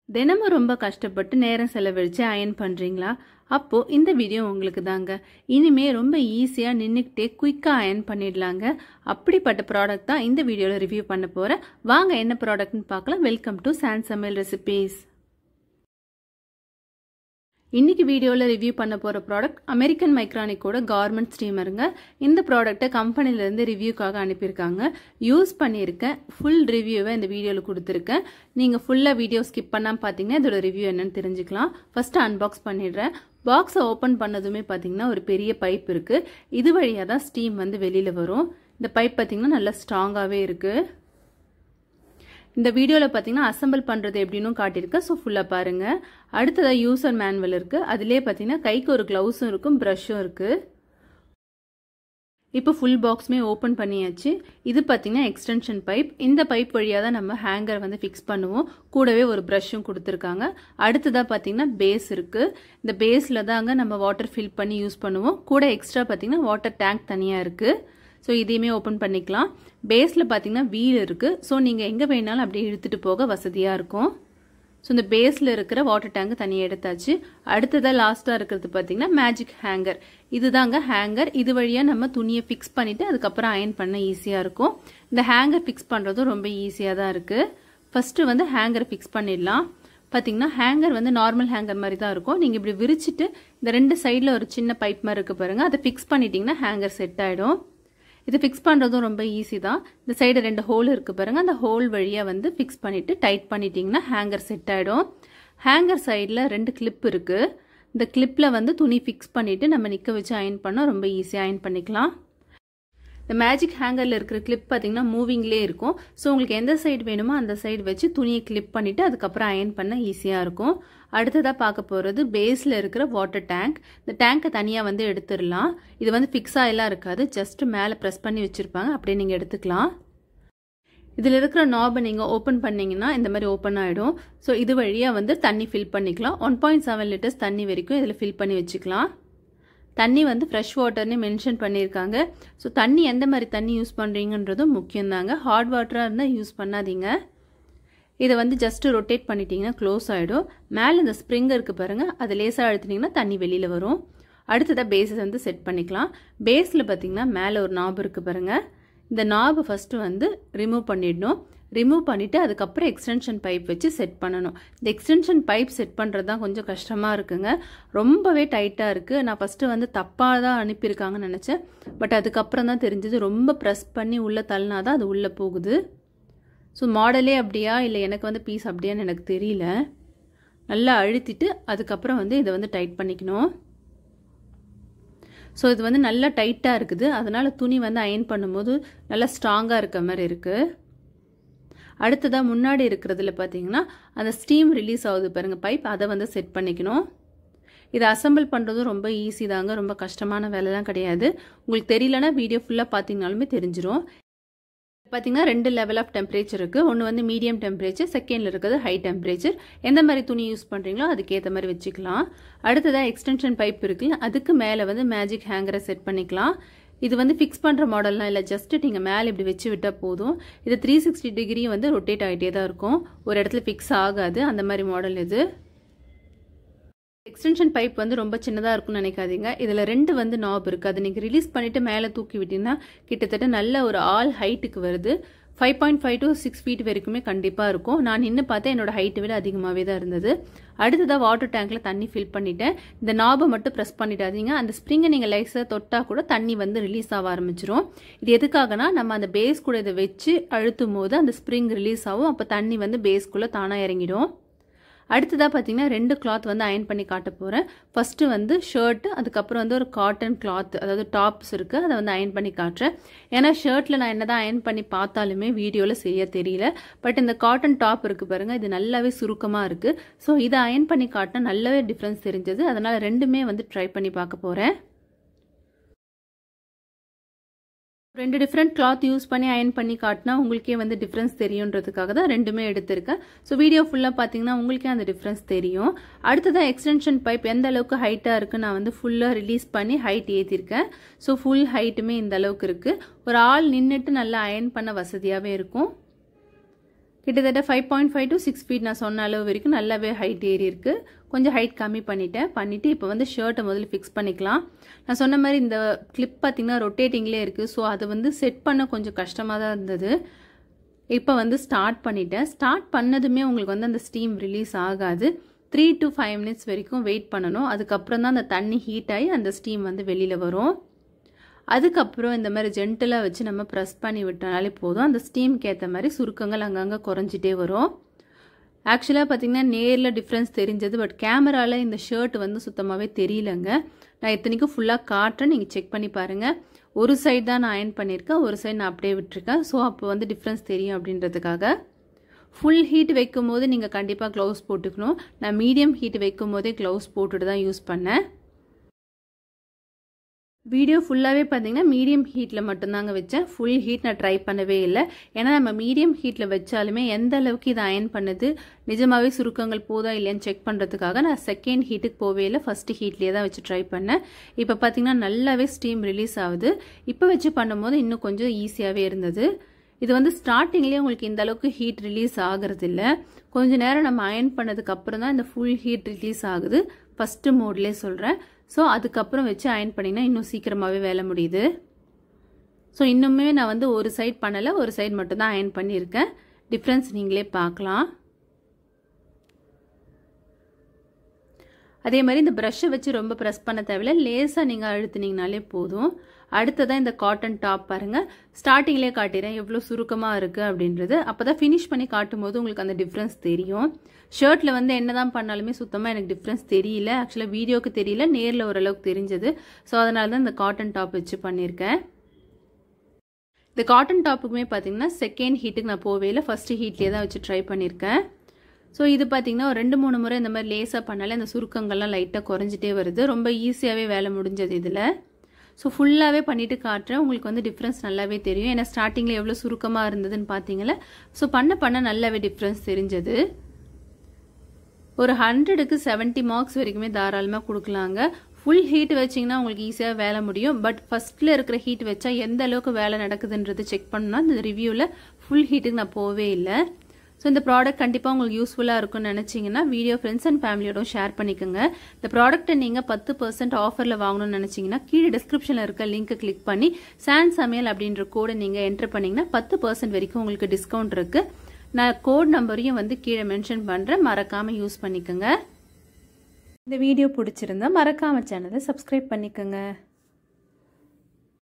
தினமும் ரொம்ப கஷ்டப்பட்டு நேரம் செலவழித்து அயன் பண்ணுறீங்களா அப்போது இந்த வீடியோ உங்களுக்கு தாங்க இனிமே ரொம்ப ஈஸியாக நின்றுக்கிட்டே குயிக்காக அயன் பண்ணிடலாங்க அப்படிப்பட்ட ப்ராடக்ட் தான் இந்த வீடியோவில் ரிவ்யூ பண்ண போகிறேன் வாங்க என்ன ப்ராடக்ட்னு பார்க்கலாம் welcome to San Samayal recipes இன்னைக்கு வீடியோவில் ரிவ்யூ பண்ண போகிற ப்ராடக்ட் அமெரிக்கன் மைக்ரானிக்கோட கார்மெண்ட் ஸ்டீமருங்க இந்த ப்ராடக்ட்டை கம்பெனிலேருந்து ரிவ்யூக்காக அனுப்பியிருக்காங்க யூஸ் பண்ணியிருக்கேன் ஃபுல் ரிவ்யூவை இந்த வீடியோவில் கொடுத்துருக்கேன் நீங்கள் ஃபுல்லாக வீடியோ ஸ்கிப் பண்ணாமல் பார்த்தீங்கன்னா இதோட ரிவ்யூ என்னன்னு தெரிஞ்சுக்கலாம் ஃபஸ்ட்டு அன்பாக்ஸ் பண்ணிடுறேன் பாக்ஸை ஓப்பன் பண்ணதுமே பார்த்தீங்கன்னா ஒரு பெரிய பைப் இருக்குது இது வழியாக தான் ஸ்டீம் வந்து வெளியில் வரும் இந்த பைப் பார்த்தீங்கன்னா நல்லா ஸ்ட்ராங்காகவே இருக்குது இந்த வீடியோவில் பார்த்தீங்கன்னா அசம்பிள் பண்ணுறது எப்படின்னு காட்டியிருக்கேன் ஸோ ஃபுல்லாக பாருங்கள் அடுத்ததாக யூசர் மேனுவல் இருக்குது அதிலே பார்த்தீங்கன்னா கைக்கு ஒரு க்ளவுஸும் இருக்கும் ப்ரஷ்ஷும் இருக்குது இப்போ ஃபுல் பாக்ஸுமே ஓப்பன் பண்ணியாச்சு இது பார்த்தீங்கன்னா எக்ஸ்டென்ஷன் பைப் இந்த பைப் வழியாக தான் நம்ம ஹேங்கர் வந்து ஃபிக்ஸ் பண்ணுவோம் கூடவே ஒரு ப்ரஷ்ஷும் கொடுத்துருக்காங்க அடுத்ததாக பார்த்தீங்கன்னா பேஸ் இருக்குது இந்த பேஸில் தாங்க நம்ம வாட்டர் ஃபில் பண்ணி யூஸ் பண்ணுவோம் கூட எக்ஸ்ட்ரா பார்த்தீங்கன்னா வாட்டர் டேங்க் தனியாக இருக்குது ஸோ இதையுமே ஓப்பன் பண்ணிக்கலாம் பேஸில் பார்த்தீங்கன்னா வீல் இருக்குது ஸோ நீங்கள் எங்கே வேணாலும் அப்படியே இழுத்துட்டு போக வசதியாக இருக்கும் ஸோ இந்த பேஸில் இருக்கிற வாட்டர் டேங்க் தனியாக எடுத்தாச்சு அடுத்ததாக லாஸ்ட்டாக இருக்கிறது பார்த்தீங்கன்னா மேஜிக் ஹேங்கர் இதுதாங்க ஹேங்கர் இது வழியாக நம்ம துணியை ஃபிக்ஸ் பண்ணிவிட்டு அதுக்கப்புறம் அயன் பண்ண ஈஸியாக இருக்கும் இந்த ஹேங்கர் ஃபிக்ஸ் பண்ணுறதும் ரொம்ப ஈஸியாக தான் இருக்குது ஃபஸ்ட்டு வந்து ஹேங்கரை ஃபிக்ஸ் பண்ணிடலாம் பார்த்தீங்கன்னா ஹேங்கர் வந்து நார்மல் ஹேங்கர் மாதிரி தான் இருக்கும் நீங்கள் இப்படி விரிச்சிட்டு இந்த ரெண்டு சைடில் ஒரு சின்ன பைப் மாதிரி இருக்குது பாருங்கள் அதை ஃபிக்ஸ் பண்ணிட்டீங்கன்னா ஹேங்கர் செட் ஆகிடும் இது ஃபிக்ஸ் பண்ணுறதும் ரொம்ப ஈஸி தான் இந்த சைடு ரெண்டு ஹோல் இருக்குது பாருங்கள் அந்த ஹோல் வழியாக வந்து ஃபிக்ஸ் பண்ணிவிட்டு டைட் பண்ணிட்டீங்கன்னா ஹேங்கர் செட் ஆகிடும் ஹேங்கர் சைடில் ரெண்டு கிளிப் இருக்குது இந்த கிளிப்பில் வந்து துணி ஃபிக்ஸ் பண்ணிவிட்டு நம்ம நிற்க வச்சு அயன் பண்ணால் ரொம்ப ஈஸியாக அயன் பண்ணிக்கலாம் இந்த மேஜிக் ஹேங்கரில் இருக்கிற கிளிப் பார்த்தீங்கன்னா மூவிங்லேயே இருக்கும் ஸோ உங்களுக்கு எந்த சைடு வேணுமோ அந்த சைடு வச்சு துணியை கிளிப் பண்ணிவிட்டு அதுக்கப்புறம் அயன் பண்ண ஈஸியாக இருக்கும் அடுத்ததாக பார்க்க போகிறது பேஸில் இருக்கிற வாட்டர் டேங்க் இந்த டேங்க்கை தனியாக வந்து எடுத்துடலாம் இது வந்து ஃபிக்ஸாக எல்லாம் இருக்காது ஜஸ்ட் மேலே ப்ரெஸ் பண்ணி வச்சுருப்பாங்க அப்படியே நீங்கள் எடுத்துக்கலாம் இதில் இருக்கிற நாபை நீங்கள் ஓப்பன் பண்ணிங்கன்னா இந்த மாதிரி ஓப்பன் ஆகிடும் ஸோ இது வழியாக வந்து தண்ணி ஃபில் பண்ணிக்கலாம் ஒன் பாயிண்ட் செவன் லிட்டர்ஸ் தண்ணி வரைக்கும் இதில் ஃபில் பண்ணி வச்சுக்கலாம் தண்ணி வந்து ஃப்ரெஷ் வாட்டர்னு மென்ஷன் பண்ணியிருக்காங்க ஸோ தண்ணி எந்த மாதிரி தண்ணி யூஸ் பண்ணுறீங்கன்றதும் முக்கியம்தாங்க ஹாட் வாட்டராக இருந்தால் யூஸ் பண்ணாதீங்க இதை வந்து ஜஸ்ட்டு ரொட்டேட் பண்ணிட்டீங்கன்னா க்ளோஸ் ஆகிடும் மேலே இந்த ஸ்ப்ரிங் இருக்குது பாருங்கள் அது லேசாக அழுத்தினீங்கன்னா தண்ணி வெளியில் வரும் அடுத்ததாக பேஸை வந்து செட் பண்ணிக்கலாம் பேஸில் பார்த்தீங்கன்னா மேலே ஒரு நாப் இருக்குது பாருங்கள் இந்த நாபை ஃபஸ்ட்டு வந்து ரிமூவ் பண்ணிடணும் ரிமூவ் பண்ணிவிட்டு அதுக்கப்புறம் எக்ஸ்டென்ஷன் பைப் வச்சு செட் பண்ணணும் இந்த எக்ஸ்டென்ஷன் பைப் செட் பண்ணுறது தான் கொஞ்சம் கஷ்டமாக இருக்குங்க ரொம்பவே டைட்டாக இருக்குது நான் ஃபஸ்ட்டு வந்து தப்பாக தான் அனுப்பியிருக்காங்கன்னு நினச்சேன் பட் அதுக்கப்புறம் தான் தெரிஞ்சது ரொம்ப ப்ரெஸ் பண்ணி உள்ளே தள்ளினா தான் அது உள்ளே போகுது ஸோ மாடலே அப்படியா இல்லை எனக்கு வந்து பீஸ் அப்படியான்னு எனக்கு தெரியல நல்லா அழுத்திட்டு அதுக்கப்புறம் வந்து இதை வந்து டைட் பண்ணிக்கணும் ஸோ இது வந்து நல்லா டைட்டாக இருக்குது அதனால் துணி வந்து அயன் பண்ணும்போது நல்லா ஸ்ட்ராங்காக இருக்க மாதிரி இருக்குது அடுத்ததாக முன்னாடி இருக்கிறதுல பார்த்தீங்கன்னா அந்த ஸ்டீம் ரிலீஸ் ஆகுது பாருங்கள் பைப் அதை வந்து செட் பண்ணிக்கணும் இதை அசம்பிள் பண்ணுறதும் ரொம்ப ஈஸி தாங்க ரொம்ப கஷ்டமான வேலைலாம் கிடையாது உங்களுக்கு தெரியலனா வீடியோ ஃபுல்லாக பார்த்தீங்கனாலுமே தெரிஞ்சிடும் பார்த்தீங்கன்னா ரெண்டு லெவல் ஆஃப் டெம்பரேச்சர் இருக்குது ஒன்று வந்து மீடியம் டெம்பரேச்சர் செகண்டில் இருக்கிறது ஹை டெம்பரேச்சர் எந்த மாதிரி துணி யூஸ் பண்ணுறீங்களோ அதுக்கேற்ற மாதிரி வச்சுக்கலாம் அடுத்ததாக எக்ஸ்டென்ஷன் பைப் இருக்குல்ல அதுக்கு மேலே வந்து மேஜிக் ஹேங்கரை செட் பண்ணிக்கலாம் இது வந்து ஃபிக்ஸ் பண்ணுற மாடல்லாம் இல்லை ஜஸ்ட்டு நீங்கள் மேலே இப்படி வச்சு விட்டால் போதும் இது த்ரீ சிக்ஸ்டி டிகிரி வந்து ரொட்டேட் ஆகிட்டே தான் இருக்கும் ஒரு இடத்துல ஃபிக்ஸ் ஆகாது அந்த மாதிரி மாடல் இது எக்ஸ்டென்ஷன் பைப் வந்து ரொம்ப சின்னதாக இருக்கும்னு நினைக்காதீங்க இதில் ரெண்டு வந்து நாப் இருக்குது அதை நீங்கள் ரிலீஸ் பண்ணிவிட்டு மேலே தூக்கி விட்டீங்கன்னா கிட்டத்தட்ட நல்ல ஒரு ஆல் ஹைட்டுக்கு வருது five point five to six feet வரைக்குமே கண்டிப்பாக இருக்கும் நான் நின்று பார்த்தா என்னோட ஹைட்டை விட அதிகமாகவே தான் இருந்தது அடுத்ததாக வாட்டர் டேங்க்கில் தண்ணி ஃபில் பண்ணிட்டேன் இந்த நாபை மட்டும் ப்ரெஸ் பண்ணிடாதீங்க அந்த ஸ்ப்ரிங்கை நீங்கள் லைஸாக தொட்டால் கூட தண்ணி வந்து ரிலீஸ் ஆக ஆரம்பிச்சிரும் இது எதுக்காகனா நம்ம அந்த பேஸ் கூட இதை வச்சு அழுத்தும் போது அந்த ஸ்ப்ரிங் ரிலீஸ் ஆகும் அப்போ தண்ணி வந்து பேஸ்க்குள்ளே தானாக இறங்கிடும் அடுத்ததாக பார்த்தீங்கன்னா ரெண்டு கிளாத் வந்து அயன் பண்ணி காட்ட போகிறேன் ஃபஸ்ட்டு வந்து ஷர்ட்டு அதுக்கப்புறம் வந்து ஒரு காட்டன் கிளாத் அதாவது டாப்ஸ் இருக்குது அதை வந்து அயன் பண்ணி காட்டுறேன் ஏன்னா ஷர்ட்டில் நான் என்ன தான் அயன் பண்ணி பார்த்தாலுமே வீடியோவில் சரியாக தெரியல பட் இந்த காட்டன் டாப் இருக்குது பாருங்கள் இது நல்லாவே சுருக்கமாக இருக்குது ஸோ இதை அயன் பண்ணி காட்டினா நல்லாவே டிஃப்ரென்ஸ் தெரிஞ்சது அதனால் ரெண்டுமே வந்து ட்ரை பண்ணி பார்க்க போகிறேன் ரெண்டு டிஃப்ரெண்ட் கிளாத் யூஸ் பண்ணி அயன் பண்ணி காட்டினா உங்களுக்கே வந்து டிஃப்ரென்ஸ் தெரியுன்றதுக்காக தான் ரெண்டுமே எடுத்திருக்கேன் ஸோ வீடியோ ஃபுல்லாக பார்த்தீங்கன்னா உங்களுக்கே அந்த டிஃப்ரென்ஸ் தெரியும் அடுத்ததான் எக்ஸ்டென்ஷன் பைப் எந்த அளவுக்கு ஹைட்டாக இருக்குது நான் வந்து ஃபுல்லாக ரிலீஸ் பண்ணி ஹைட் ஏற்றிருக்கேன் ஸோ ஃபுல் ஹைட்டுமே இந்த அளவுக்கு இருக்குது ஒரு ஆள் நின்றுட்டு நல்லா அயன் பண்ண வசதியாகவே இருக்கும் கிட்டத்தட்ட five point five to six feet நான் சொன்ன அளவு வரைக்கும் நல்லாவே ஹைட் ஏறி இருக்கு கொஞ்சம் ஹைட் கம்மி பண்ணிட்டேன் பண்ணிவிட்டு இப்போ வந்து ஷர்ட்டை முதல்ல ஃபிக்ஸ் பண்ணிக்கலாம் நான் சொன்ன மாதிரி இந்த கிளிப் பார்த்திங்கன்னா ரொட்டேட்டிங்லேயே இருக்குது ஸோ அதை வந்து செட் பண்ண கொஞ்சம் கஷ்டமாக தான் இருந்தது இப்போ வந்து ஸ்டார்ட் பண்ணிட்டேன் ஸ்டார்ட் பண்ணதுமே உங்களுக்கு வந்து அந்த ஸ்டீம் ரிலீஸ் ஆகாது த்ரீ டு ஃபைவ் மினிட்ஸ் வரைக்கும் வெயிட் பண்ணணும் அதுக்கப்புறம் தான் அந்த தண்ணி ஹீட் ஆகி அந்த ஸ்டீம் வந்து வெளியில் வரும் அதுக்கப்புறம் இந்த மாதிரி ஜென்டலாக வச்சு நம்ம ப்ரெஸ் பண்ணி விட்டோம்னாலே போதும் அந்த ஸ்டீம்க்கு ஏற்ற மாதிரி சுருக்கங்கள் அங்கங்கே குறைஞ்சிட்டே வரும் ஆக்சுவலாக பார்த்தீங்கன்னா நேரில் டிஃப்ரென்ஸ் தெரிஞ்சது பட் கேமராவில் இந்த ஷர்ட் வந்து சுத்தமாகவே தெரியலங்க நான் இத்தனைக்கும் ஃபுல்லாக காட்டுறேன் நீங்கள் செக் பண்ணி பாருங்கள் ஒரு சைடு தான் நான் அயன் பண்ணியிருக்கேன் ஒரு சைடு நான் அப்படியே விட்டுருக்கேன் ஸோ அப்போ வந்து டிஃப்ரென்ஸ் தெரியும் அப்படின்றதுக்காக ஃபுல் ஹீட் வைக்கும் போது நீங்கள் கண்டிப்பாக க்ளவுஸ் போட்டுக்கணும் நான் மீடியம் ஹீட் வைக்கும் போதே க்ளவுஸ் போட்டுட்டு தான் யூஸ் பண்ணேன் வீடியோ ஃபுல்லாகவே பார்த்தீங்கன்னா மீடியம் ஹீட்டில் மட்டும்தாங்க வச்சேன் ஃபுல் ஹீட் நான் ட்ரை பண்ணவே இல்லை ஏன்னா நம்ம மீடியம் ஹீட்டில் வச்சாலுமே எந்த அளவுக்கு இதை அயன் பண்ணுது நிஜமாகவே சுருக்கங்கள் போதா இல்லையான்னு செக் பண்ணுறதுக்காக நான் செகண்ட் ஹீட்டுக்கு போவே இல்லை ஃபஸ்ட்டு ஹீட்லேயே தான் வச்சு ட்ரை பண்ணேன் இப்போ பார்த்தீங்கன்னா நல்லாவே ஸ்டீம் ரிலீஸ் ஆகுது இப்போ வச்சு பண்ணும்போது இன்னும் கொஞ்சம் ஈஸியாகவே இருந்தது இது வந்து ஸ்டார்டிங்லேயே உங்களுக்கு இந்த அளவுக்கு ஹீட் ரிலீஸ் ஆகிறது இல்லை கொஞ்ச நேரம் நம்ம அயன் பண்ணதுக்கு அப்புறம் தான் இந்த ஃபுல் ஹீட் ரிலீஸ் ஆகுது ஃபஸ்ட்டு மோட்லேயே சொல்கிறேன் ஸோ அதுக்கப்புறம் வச்சு அயன் பண்ணிங்கன்னா இன்னும் சீக்கிரமாகவே வேலை முடியுது ஸோ இன்னுமே நான் வந்து ஒரு சைட் பண்ணலை ஒரு சைட் மட்டும் தான் அயன் பண்ணியிருக்கேன் டிஃப்ரென்ஸ் நீங்களே பார்க்கலாம் அதே மாதிரி இந்த ப்ரஷ்ஷை வச்சு ரொம்ப ப்ரெஸ் பண்ண தேவையில்ல லேசாக நீங்கள் அழுத்துனீங்கனாலே போதும் அடுத்ததான் இந்த காட்டன் டாப் பாருங்கள் ஸ்டார்டிங்லேயே காட்டிடுறேன் எவ்வளோ சுருக்கமாக இருக்குது அப்படின்றது அப்போ தான் ஃபினிஷ் பண்ணி காட்டும் போது உங்களுக்கு அந்த டிஃப்ரென்ஸ் தெரியும் ஷர்ட்டில் வந்து என்ன தான் பண்ணாலுமே சுத்தமாக எனக்கு டிஃப்ரென்ஸ் தெரியல ஆக்சுவலாக வீடியோக்கு தெரியல நேரில் ஓரளவுக்கு தெரிஞ்சது ஸோ அதனால தான் இந்த காட்டன் டாப் வச்சு பண்ணியிருக்கேன் இந்த காட்டன் டாப்புக்குமே பார்த்தீங்கன்னா செகண்ட் ஹீட்டுக்கு நான் போவே இல்லை ஃபஸ்ட்டு ஹீட்லேயே தான் வச்சு ட்ரை பண்ணியிருக்கேன் ஸோ இது பார்த்தீங்கன்னா ஒரு ரெண்டு மூணு முறை இந்த மாதிரி லேசாக பண்ணாலே அந்த சுருக்கங்கள்லாம் லைட்டாக குறைஞ்சிட்டே வருது ரொம்ப ஈஸியாகவே வேலை முடிஞ்சது இதில் ஸோ ஃபுல்லாகவே பண்ணிவிட்டு காட்டுறேன் உங்களுக்கு வந்து டிஃப்ரென்ஸ் நல்லாவே தெரியும் ஏன்னா ஸ்டார்டிங்கில் எவ்வளோ சுருக்கமாக இருந்ததுன்னு பார்த்தீங்களா ஸோ பண்ண பண்ண நல்லாவே டிஃப்ரென்ஸ் தெரிஞ்சது ஒரு ஹண்ட்ரடுக்கு செவன்ட்டி மார்க்ஸ் வரைக்குமே தாராளமாக கொடுக்கலாங்க ஃபுல் ஹீட் வச்சிங்கன்னா உங்களுக்கு ஈஸியாக வேலை முடியும் பட் ஃபஸ்ட்டில் இருக்கிற ஹீட் வச்சா எந்த அளவுக்கு வேலை நடக்குதுன்றது செக் பண்ணால் இந்த ரிவ்யூவில் ஃபுல் ஹீட்டுக்கு நான் போவே இல்லை ஸோ இந்த ப்ராடக்ட் கண்டிப்பாக உங்களுக்கு யூஸ்ஃபுல்லாக இருக்கும்னு நினச்சிங்கன்னா வீடியோ ஃப்ரெண்ட்ஸ் அண்ட் ஃபேமிலியோட ஷேர் பண்ணிக்கோங்க இந்த ப்ராடக்ட்டை நீங்கள் பத்து பர்சன்ட் ஆஃபரில் வாங்கணும்னு நினச்சிங்கன்னா கீழே டிஸ்கிரிப்ஷனில் இருக்க லிங்க்கை கிளிக் பண்ணி சான் சமையல் அப்படின்ற கோடை நீங்கள் என்டர் பண்ணிங்கன்னா பத்து பர்சன்ட் வரைக்கும் உங்களுக்கு டிஸ்கவுண்ட் இருக்குது நான் கோட் நம்பரையும் வந்து கீழே மென்ஷன் பண்ணுறேன் மறக்காமல் யூஸ் பண்ணிக்கோங்க இந்த வீடியோ பிடிச்சிருந்தா மறக்காமல் சேனலை சப்ஸ்கிரைப் பண்ணிக்கோங்க